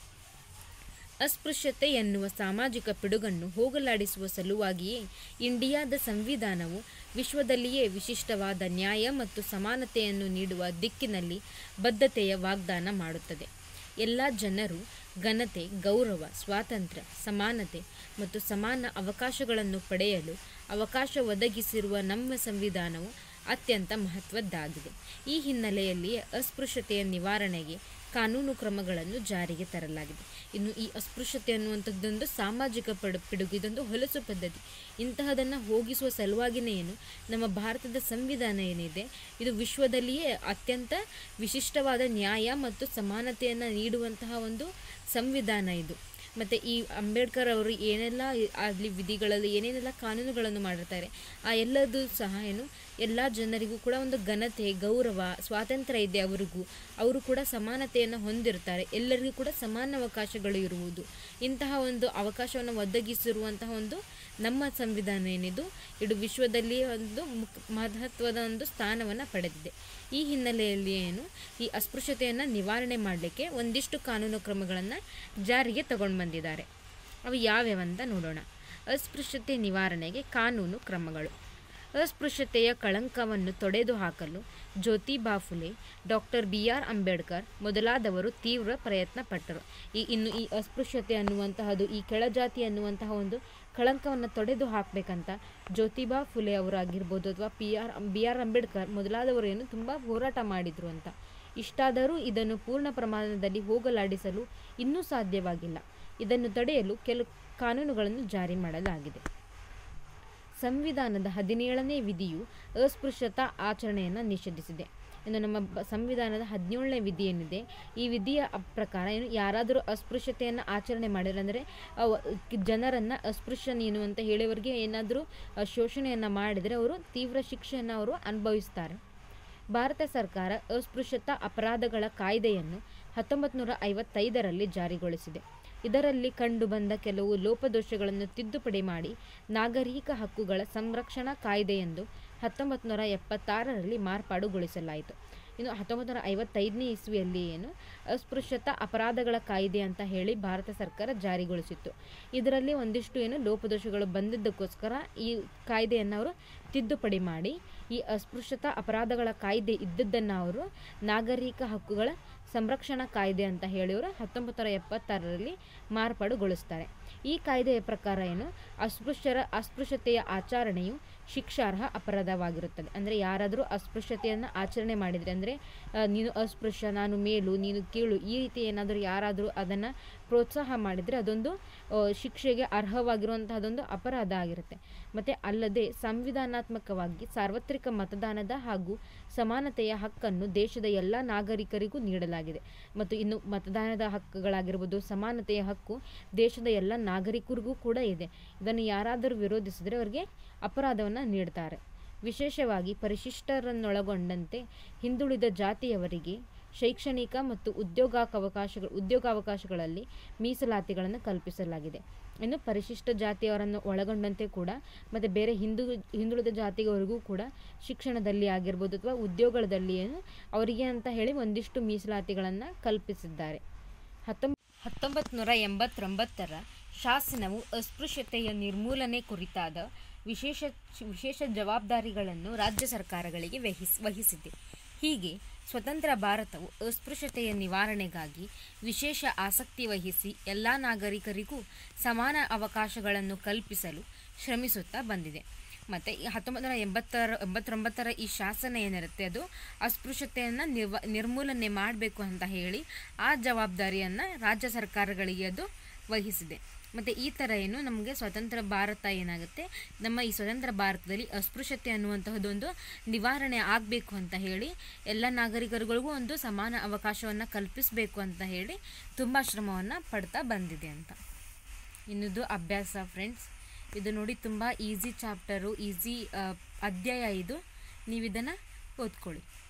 ಅಸ್ಪೃಶ್ಯತೆ ಎನ್ನುವ ಸಾಮಾಜಿಕ ಪಿಡುಗನ್ನು ಹೋಗಲಾಡಿಸುವ ಸಲುವಾಗಿಯೇ ಇಂಡಿಯಾದ ಸಂವಿಧಾನವು ವಿಶ್ವದಲ್ಲಿಯೇ ವಿಶಿಷ್ಟವಾದ ನ್ಯಾಯ ಮತ್ತು ಸಮಾನತೆಯನ್ನು ನೀಡುವ ದಿಕ್ಕಿನಲ್ಲಿ ಬದ್ಧತೆಯ ವಾಗ್ದಾನ ಮಾಡುತ್ತದೆ ಎಲ್ಲ ಜನರು ಘನತೆ ಗೌರವ ಸ್ವಾತಂತ್ರ್ಯ ಸಮಾನತೆ ಮತ್ತು ಸಮಾನ ಅವಕಾಶಗಳನ್ನು ಪಡೆಯಲು ಅವಕಾಶ ಒದಗಿಸಿರುವ ನಮ್ಮ ಸಂವಿಧಾನವು ಅತ್ಯಂತ ಮಹತ್ವದ್ದಾಗಿದೆ ಈ ಹಿನ್ನೆಲೆಯಲ್ಲಿಯೇ ಅಸ್ಪೃಶ್ಯತೆಯ ನಿವಾರಣೆಗೆ ಕಾನೂನು ಕ್ರಮಗಳನ್ನು ಜಾರಿಗೆ ತರಲಾಗಿದೆ ಇನ್ನು ಈ ಅಸ್ಪೃಶ್ಯತೆ ಅನ್ನುವಂಥದ್ದೊಂದು ಸಾಮಾಜಿಕ ಪಡು ಪಿಡುಗು ಇದೊಂದು ಹೊಲಸು ಪದ್ಧತಿ ಇಂತಹದನ್ನು ಹೋಗಿಸುವ ಸಲುವಾಗಿನೇ ಏನು ನಮ್ಮ ಭಾರತದ ಸಂವಿಧಾನ ಏನಿದೆ ಇದು ವಿಶ್ವದಲ್ಲಿಯೇ ಅತ್ಯಂತ ವಿಶಿಷ್ಟವಾದ ನ್ಯಾಯ ಮತ್ತು ಸಮಾನತೆಯನ್ನು ನೀಡುವಂತಹ ಒಂದು ಸಂವಿಧಾನ ಇದು ಮತ್ತು ಈ ಅಂಬೇಡ್ಕರ್ ಅವರು ಏನೆಲ್ಲ ಅಲ್ಲಿ ವಿಧಿಗಳಲ್ಲಿ ಏನೇನೆಲ್ಲ ಕಾನೂನುಗಳನ್ನು ಮಾಡಿರ್ತಾರೆ ಆ ಎಲ್ಲದೂ ಸಹ ಏನು ಎಲ್ಲ ಜನರಿಗೂ ಕೂಡ ಒಂದು ಘನತೆ ಗೌರವ ಸ್ವಾತಂತ್ರ್ಯ ಇದೆ ಅವರಿಗೂ ಅವರು ಕೂಡ ಸಮಾನತೆಯನ್ನು ಹೊಂದಿರ್ತಾರೆ ಎಲ್ಲರಿಗೂ ಕೂಡ ಸಮಾನ ಅವಕಾಶಗಳು ಇರುವುದು ಇಂತಹ ಒಂದು ಅವಕಾಶವನ್ನು ಒದಗಿಸಿರುವಂತಹ ಒಂದು ನಮ್ಮ ಸಂವಿಧಾನ ಏನಿದು ಇದು ವಿಶ್ವದಲ್ಲಿ ಒಂದು ಮುಕ್ ಮಹತ್ವದ ಒಂದು ಸ್ಥಾನವನ್ನು ಪಡೆದಿದೆ ಈ ಹಿನ್ನೆಲೆಯಲ್ಲಿ ಏನು ಈ ಅಸ್ಪೃಶ್ಯತೆಯನ್ನು ನಿವಾರಣೆ ಮಾಡಲಿಕ್ಕೆ ಒಂದಿಷ್ಟು ಕಾನೂನು ಕ್ರಮಗಳನ್ನು ಜಾರಿಗೆ ತಗೊಂಡು ಬಂದಿದ್ದಾರೆ ಅವು ಯಾವ್ಯಾವಂತ ನೋಡೋಣ ಅಸ್ಪೃಶ್ಯತೆ ನಿವಾರಣೆಗೆ ಕಾನೂನು ಕ್ರಮಗಳು ಅಸ್ಪೃಶ್ಯತೆಯ ಕಳಂಕವನ್ನು ತೊಡೆದು ಹಾಕಲು Jyotiba Phule doctor B R Ambedkar ಮೊದಲಾದವರು ತೀವ್ರ ಪ್ರಯತ್ನ ಪಟ್ಟರು ಈ ಇನ್ನು ಈ ಅಸ್ಪೃಶ್ಯತೆ ಅನ್ನುವಂತಹದ್ದು ಈ ಕೆಳಜಾತಿ ಅನ್ನುವಂತಹ ಒಂದು ಕಳಂಕವನ್ನು ತೊಡೆದು ಹಾಕಬೇಕಂತ ಜ್ಯೋತಿಬಾ ಫುಲೆ ಅವರಾಗಿರ್ಬೋದು ಅಥವಾ P R B R Ambedkar ಮೊದಲಾದವರು ಏನು ತುಂಬ ಹೋರಾಟ ಮಾಡಿದರು ಅಂತ ಇಷ್ಟಾದರೂ ಇದನ್ನು ಪೂರ್ಣ ಪ್ರಮಾಣದಲ್ಲಿ ಹೋಗಲಾಡಿಸಲು ಇನ್ನೂ ಸಾಧ್ಯವಾಗಿಲ್ಲ ಇದನ್ನು ತಡೆಯಲು ಕೆಲವು ಕಾನೂನುಗಳನ್ನು ಜಾರಿ ಮಾಡಲಾಗಿದೆ ಸಂವಿಧಾನದ ಹದಿನೇಳನೇ ವಿಧಿಯು ಅಸ್ಪೃಶ್ಯತಾ ಆಚರಣೆಯನ್ನು ನಿಷೇಧಿಸಿದೆ ಇನ್ನು ನಮ್ಮ ಬ- ಸಂವಿಧಾನದ ಹದಿನೇಳನೇ ವಿಧಿ ಏನಿದೆ ಈ ವಿಧಿಯ ಅ- ಪ್ರಕಾರ ಏನು ಯಾರಾದರೂ ಅಸ್ಪೃಶ್ಯತೆಯನ್ನು ಆಚರಣೆ ಮಾಡಿದ್ರೆ ಅಂದರೆ ಜನರನ್ನು ಅಸ್ಪೃಶ್ಯ ನೀನು ಅಂತ ಹೇಳೋವರಿಗೆ ಏನಾದರೂ ಶೋಷಣೆಯನ್ನು ಮಾಡಿದರೆ ಅವರು ತೀವ್ರ ಶಿಕ್ಷೆಯನ್ನು ಅವರು ಅನುಭವಿಸ್ತಾರೆ ಭಾರತ ಸರ್ಕಾರ ಅಸ್ಪೃಶ್ಯತಾ ಅಪರಾಧಗಳ ಕಾಯ್ದೆಯನ್ನು ಹತ್ತೊಂಬತ್ತು ನೂರ ಐವತ್ತೈದರಲ್ಲಿ ಜಾರಿಗೊಳಿಸಿದೆ ಇದರಲ್ಲಿ ಕಂಡುಬಂದ ಕೆಲವು ಲೋಪದೋಷಗಳನ್ನು ತಿದ್ದುಪಡಿ ಮಾಡಿ ನಾಗರಿಕ ಹಕ್ಕುಗಳ ಸಂರಕ್ಷಣಾ ಕಾಯ್ದೆ ಎಂದು ಹತ್ತೊಂಬತ್ತು ನೂರ ಎಪ್ಪತ್ತಾರರಲ್ಲಿ ಮಾರ್ಪಾಡುಗೊಳಿಸಲಾಯಿತು ಇನ್ನು ಹತ್ತೊಂಬತ್ತು ನೂರ ಐವತ್ತೈದನೇ ಇಸ್ವಿಯಲ್ಲಿ ಏನು ಅಸ್ಪೃಶ್ಯತಾ ಅಪರಾಧಗಳ ಕಾಯ್ದೆ ಅಂತ ಹೇಳಿ ಭಾರತ ಸರ್ಕಾರ ಜಾರಿಗೊಳಿಸಿತ್ತು ಇದರಲ್ಲಿ ಒಂದಿಷ್ಟು ಏನು ಲೋಪದೋಷಗಳು ಬಂದಿದ್ದಕ್ಕೋಸ್ಕರ ಈ ಕಾಯ್ದೆಯನ್ನು ಅವರು ತಿದ್ದುಪಡಿ ಮಾಡಿ ಈ ಅಸ್ಪೃಶ್ಯತಾ ಅಪರಾಧಗಳ ಕಾಯ್ದೆ ಇದ್ದದ್ದನ್ನು ಅವರು ನಾಗರಿಕ ಹಕ್ಕುಗಳ ಸಂರಕ್ಷಣಾ ಕಾಯ್ದೆ ಅಂತ ಹೇಳಿ ಅವರು ಹತ್ತೊಂಬತ್ತು ನೂರ ಎಪ್ಪತ್ತಾರರಲ್ಲಿ ಮಾರ್ಪಾಡುಗೊಳಿಸ್ತಾರೆ ಈ ಕಾಯ್ದೆಯ ಪ್ರಕಾರ ಏನು ಅಸ್ಪೃಶ್ಯರ ಅಸ್ಪೃಶ್ಯತೆಯ ಆಚರಣೆಯು ಶಿಕ್ಷಾರ್ಹ ಅಪರಾಧವಾಗಿರುತ್ತದೆ ಅಂದರೆ ಯಾರಾದರೂ ಅಸ್ಪೃಶ್ಯತೆಯನ್ನು ಆಚರಣೆ ಮಾಡಿದರೆ ಅಂದರೆ ನೀನು ಅಸ್ಪೃಶ್ಯ ನಾನು ಮೇಲು ನೀನು ಕೀಳು ಈ ರೀತಿ ಏನಾದರೂ ಯಾರಾದರೂ ಅದನ್ನು ಪ್ರೋತ್ಸಾಹ ಮಾಡಿದರೆ ಅದೊಂದು ಆ, ಶಿಕ್ಷೆಗೆ ಅರ್ಹವಾಗಿರುವಂತಹದೊಂದು ಅಪರಾಧ ಆಗಿರುತ್ತೆ ಮತ್ತು ಅಲ್ಲದೆ ಸಂವಿಧಾನಾತ್ಮಕವಾಗಿ ಸಾರ್ವತ್ರಿಕ ಮತದಾನದ ಹಾಗೂ ಸಮಾನತೆಯ ಹಕ್ಕನ್ನು ದೇಶದ ಎಲ್ಲ ನಾಗರಿಕರಿಗೂ ನೀಡಲಾಗಿದೆ ಮತ್ತು ಇನ್ನು ಮತದಾನದ ಹಕ್ಕುಗಳಾಗಿರ್ಬೋದು ಸಮಾನತೆಯ ಹಕ್ಕು ದೇಶದ ಎಲ್ಲ ನಾಗರಿಕರಿಗೂ ಕೂಡ ಇದೆ ಇದನ್ನು ಯಾರಾದರೂ ವಿರೋಧಿಸಿದರೆ ಅವರಿಗೆ ಅಪರಾಧವನ್ನು ನೀಡ್ತಾರೆ ವಿಶೇಷವಾಗಿ ಪರಿಶಿಷ್ಟರನ್ನೊಳಗೊಂಡಂತೆ ಹಿಂದುಳಿದ ಜಾತಿಯವರಿಗೆ ಶೈಕ್ಷಣಿಕ ಮತ್ತು ಉದ್ಯೋಗಾವಕಾಶಗಳು ಉದ್ಯೋಗಾವಕಾಶಗಳಲ್ಲಿ ಮೀಸಲಾತಿಗಳನ್ನು ಕಲ್ಪಿಸಲಾಗಿದೆ ಇನ್ನು ಪರಿಶಿಷ್ಟ ಜಾತಿಯವರನ್ನು ಒಳಗೊಂಡಂತೆ ಕೂಡ ಮತ್ತು ಬೇರೆ ಹಿಂದು ಹಿಂದುಳಿದ ಜಾತಿಯವರಿಗೂ ಕೂಡ ಶಿಕ್ಷಣದಲ್ಲಿ ಆಗಿರ್ಬೋದು ಅಥವಾ ಉದ್ಯೋಗದಲ್ಲಿ ಏನು ಅವರಿಗೆ ಅಂತ ಹೇಳಿ ಒಂದಿಷ್ಟು ಮೀಸಲಾತಿಗಳನ್ನು ಕಲ್ಪಿಸಿದ್ದಾರೆ ಹತ್ತೊಂಬ ಹತ್ತೊಂಬತ್ತು ನೂರ ಎಂಬತ್ತೊಂಬತ್ತರ ಶಾಸನವು ಅಸ್ಪೃಶ್ಯತೆಯ ನಿರ್ಮೂಲನೆ ಕುರಿತಾದ ವಿಶೇಷ ವಿಶೇಷ ಜವಾಬ್ದಾರಿಗಳನ್ನು ರಾಜ್ಯ ಸರ್ಕಾರಗಳಿಗೆ ವಹಿಸ್ ವಹಿಸಿದೆ ಹೀಗೆ ಸ್ವತಂತ್ರ ಭಾರತವು ಅಸ್ಪೃಶ್ಯತೆಯ ನಿವಾರಣೆಗಾಗಿ ವಿಶೇಷ ಆಸಕ್ತಿ ವಹಿಸಿ ಎಲ್ಲ ನಾಗರಿಕರಿಗೂ ಸಮಾನ ಅವಕಾಶಗಳನ್ನು ಕಲ್ಪಿಸಲು ಶ್ರಮಿಸುತ್ತಾ ಬಂದಿದೆ ಮತ್ತು ಈ ಹತ್ತೊಂಬತ್ತು ನೂರ ಎಂಬತ್ತರ ಎಂಬತ್ತೊಂಬತ್ತರ ಈ ಶಾಸನ ಏನಿರುತ್ತೆ ಅದು ಅಸ್ಪೃಶ್ಯತೆಯನ್ನು ನಿರ್ವ ನಿರ್ಮೂಲನೆ ಮಾಡಬೇಕು ಅಂತ ಹೇಳಿ ಆ ಜವಾಬ್ದಾರಿಯನ್ನು ರಾಜ್ಯ ಸರ್ಕಾರಗಳಿಗೆ ಅದು ವಹಿಸಿದೆ ಮತ್ತು ಈ ಥರ ಏನು ನಮಗೆ ಸ್ವತಂತ್ರ ಭಾರತ ಏನಾಗುತ್ತೆ ನಮ್ಮ ಈ ಸ್ವತಂತ್ರ ಭಾರತದಲ್ಲಿ ಅಸ್ಪೃಶ್ಯತೆ ಅನ್ನುವಂತಹದ್ದೊಂದು ನಿವಾರಣೆ ಆಗಬೇಕು ಅಂತ ಹೇಳಿ ಎಲ್ಲ ನಾಗರಿಕರುಗಳಿಗೂ ಒಂದು ಸಮಾನ ಅವಕಾಶವನ್ನು ಕಲ್ಪಿಸಬೇಕು ಅಂತ ಹೇಳಿ ತುಂಬ ಶ್ರಮವನ್ನು ಪಡ್ತಾ ಬಂದಿದೆ ಅಂತ ಇನ್ನಿದು ಅಭ್ಯಾಸ ಫ್ರೆಂಡ್ಸ್ ಇದು ನೋಡಿ ತುಂಬ ಈಸಿ ಚಾಪ್ಟರು ಈಸಿ ಅಧ್ಯಾಯ ಇದು ನೀವು ಇದನ್ನು ಓದ್ಕೊಳ್ಳಿ